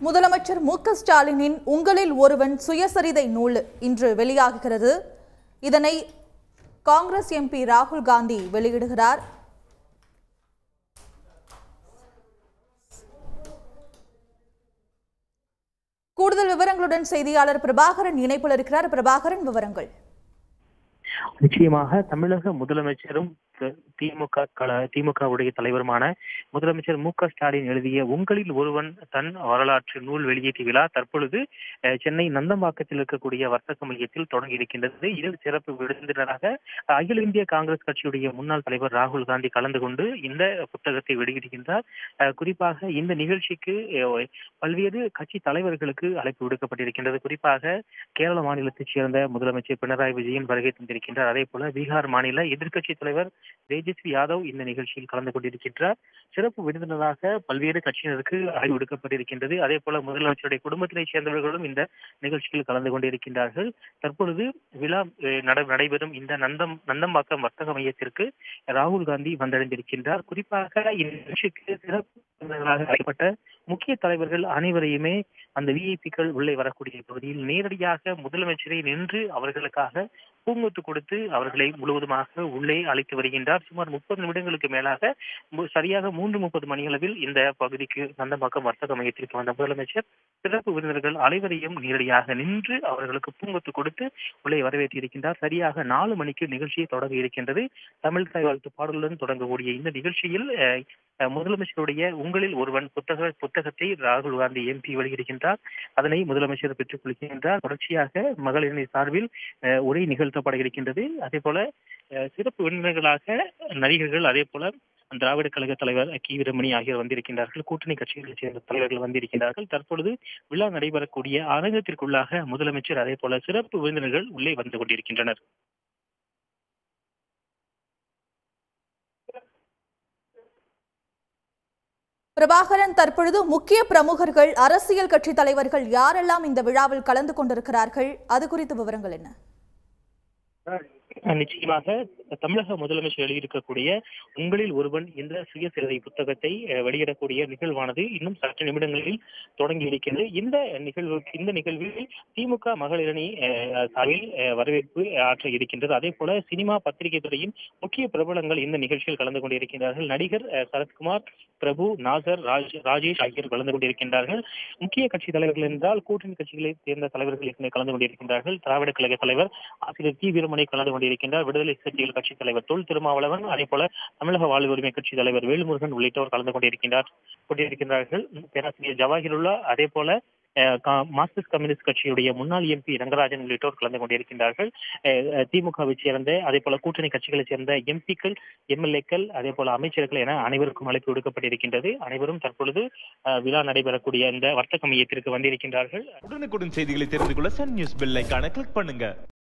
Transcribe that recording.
முதலமைச்சர் மு க ஸ்டாலினின் உங்களில் ஒருவன் சுயசரிதை நூல் இன்று வெளியாகுகிறது இதனை காங்கிரஸ் எம்பி ராகுல் காந்தி வெளியிடுகிறார் கூடுதல் விவரங்களுடன் செய்தியாளர் பிரபாகரன் இணைப்பில் இருக்கிறார் பிரபாகரன் விவரங்கள் நிச்சயமாக தமிழக முதலமைச்சரும் தி- திமுக கல திமுகவுடைய தலைவருமான முதலமைச்சர் மு க ஸ்டாலின் எழுதிய உங்களில் ஒருவன் தன் வரலாற்று நூல் வெளியீட்டு விழா தற்பொழுது அஹ், சென்னை நந்தம்பாக்கத்தில் இருக்கக்கூடிய வர்த்தக மையத்தில் தொடங்கி இருக்கின்றது இதில் சிறப்பு விருந்தினராக அகில இந்திய காங்கிரஸ் கட்சியுடைய முன்னாள் தலைவர் ராகுல் காந்தி கலந்து கொண்டு இந்த புத்தகத்தை வெளியிடுகின்றார் அஹ், குறிப்பாக இந்த நிகழ்ச்சிக்கு அஹ், பல்வேறு கட்சி தலைவர்களுக்கு அழைப்பு விடுக்கப்பட்டிருக்கின்றது குறிப்பாக கேரள மாநிலத்தைச் சேர்ந்த முதலமைச்சர் பினராயி விஜயன் வருகை தந்திருக்கின்றார் அதே போல பீகார் மாநில எதிர்க்கட்சி தலைவர் தேஜஸ்வி யாதவ் இந்த நிகழ்ச்சியில் கலந்து கொண்டிருக்கின்றார் சிறப்பு விருந்தினராக பல்வேறு கட்சியினருக்கு அழைப்பு விடுக்கப்பட்டிருக்கின்றது அதே போல முதலமைச்சருடைய குடும்பத்தினைச் சேர்ந்தவர்களும் இந்த நிகழ்ச்சியில் கலந்து கொண்டிருக்கின்றார்கள் தற்பொழுது விழா அஹ், நட- நடைபெறும் இந்த நந்தம் நந்தம்பாக்கம் வர்த்தக மையத்திற்கு ராகுல் காந்தி வந்தடைந்திருக்கின்றார் குறிப்பாக இந்த நிகழ்ச்சிக்கு சிறப்பு விருந்தினராக அழைக்கப்பட்ட முக்கிய தலைவர்கள் அனைவரையுமே அந்த விஐபிக்கள் உள்ளே வரக்கூடிய பகுதியில் நேரடியாக முதலமைச்சரை நின்று அவர்களுக்காக பூங்கொத்து கொடுத்து அவர்களை முழுவதுமாக உள்ளே அழைத்து வருகின்றார் சுமார் முப்பது நிமிடங்களுக்கு மேலாக மு- சரியாக மூன்று முப்பது மணியளவில் இந்த பகுதிக்கு நந்தம்பாக்கம் வர்த்தக மையத்திற்கு வந்த முதலமைச்சர் சிறப்பு விருந்தினர்கள் அனைவரையும் நேரடியாக நின்று அவர்களுக்கு பூங்கொத்து கொடுத்து உள்ளே வரவேற்றிருக்கின்றார் சரியாக நாலு மணிக்கு நிகழ்ச்சியை தொடங்க இருக்கின்றது தமிழ் தாய் வாழ்த்து பாடலுடன் தொடங்கக்கூடிய இந்த நிகழ்ச்சியில் அஹ், அஹ், முதலமைச்சருடைய உங்களில் ஒருவன் புத்தக புத்தகத்தை ராகுல் காந்தி எம்பி வெளியிடுகின்றார் அதனை முதலமைச்சர் பெற்றுக் கொள்கின்றார் தொடர்ச்சியாக மகளிரணி சார்பில் அஹ், உரை நிகழ்த்தப்பட இருக்கின்றது அதே போல அஹ், சிறப்பு விருந்தினர்களாக நடிகர்கள் அதே போல திராவிட கழக தலைவர் கி வீரமணி ஆகியோர் வந்திருக்கின்றார்கள் கூட்டணி கட்சிகளைச் சேர்ந்த தலைவர்கள் வந்திருக்கின்றார்கள் தற்பொழுது விழா நடைபெறக்கூடிய அரங்கத்திற்குள்ளாக முதலமைச்சர் அதே போல சிறப்பு விருந்தினர்கள் உள்ளே வந்து கொண்டிருக்கின்றனர் பிரபாகரன் தற்பொழுது முக்கிய பிரமுகர்கள் அரசியல் கட்சி தலைவர்கள் யாரெல்லாம் இந்த விழாவில் கலந்து கொண்டிருக்கிறார்கள் அது குறித்த விவரங்கள் என்ன நிச்சயமாக தமிழக முதலமைச்சர் எழுதியிருக்கக்கூடிய உங்களில் ஒருவன் என்ற சுயசரிதை புத்தகத்தை அஹ், வெளியிடக்கூடிய நிகழ்வானது இன்னும் சற்று நிமிடங்களில் தொடங்கி இருக்கிறது இந்த நிகழ்வு இந்த நிகழ்வில் திமுக மகளிரணி அஹ், சார்பில் அஹ், வரவேற்பு ஆற்ற இருக்கின்றது அதே போல சினிமா பத்திரிகை துறையின் முக்கிய பிரபலங்கள் இந்த நிகழ்ச்சியில் கலந்து கொண்டிருக்கின்றார்கள் நடிகர் அஹ், சரத்குமார் பிரபு நாசர் ராஜ் ராஜேஷ் ஆகியோர் கலந்து கொண்டிருக்கின்றார்கள் முக்கிய கட்சி தலைவர்கள் என்றால் கூட்டணி கட்சிகளை சேர்ந்த தலைவர்கள் ஏற்கனவே கலந்து கொண்டிருக்கின்றார்கள் திராவிட கழக தலைவர் ஆசிரியர் டி வீரமணி கலந்து கொண்டிருக்கின்றார் விடுதலை சிறுத்தைகள் கட்சி தலைவர் தொல் திருமாவளவன் அதே போல தமிழக வாழ்வு உரிமை கட்சி தலைவர் வேல்முருகன் உள்ளிட்டோர் கலந்து கொண்டிருக்கின்றார் கொண்டிருக்கின்றார்கள் பேராசிரியர் ஜவாஹிருல்லா அதே போல அஹ், கா- மார்க்சிஸ்ட் கம்யூனிஸ்ட் கட்சியுடைய முன்னாள் எம்பி ரங்கராஜன் உள்ளிட்டோர் கலந்து கொண்டிருக்கின்றார்கள் அஹ், அஹ், திமுகவை சேர்ந்த அதே போல கூட்டணி கட்சிகளைச் சேர்ந்த எம்பிக்கள் எம்எல்ஏக்கள் அதே போல அமைச்சர்கள் என அனைவருக்கும் அழைப்பு விடுக்கப்பட்டிருக்கின்றது அனைவரும் தற்பொழுது அஹ், விழா நடைபெறக்கூடிய இந்த வர்த்தக மையத்திற்கு வந்திருக்கின்றார்கள் உடனுக்குடன் செய்திகளை தெரிந்து கொள்ள சன் நியூஸ் பெல் ஐகானை கிளிக் பண்ணுங்க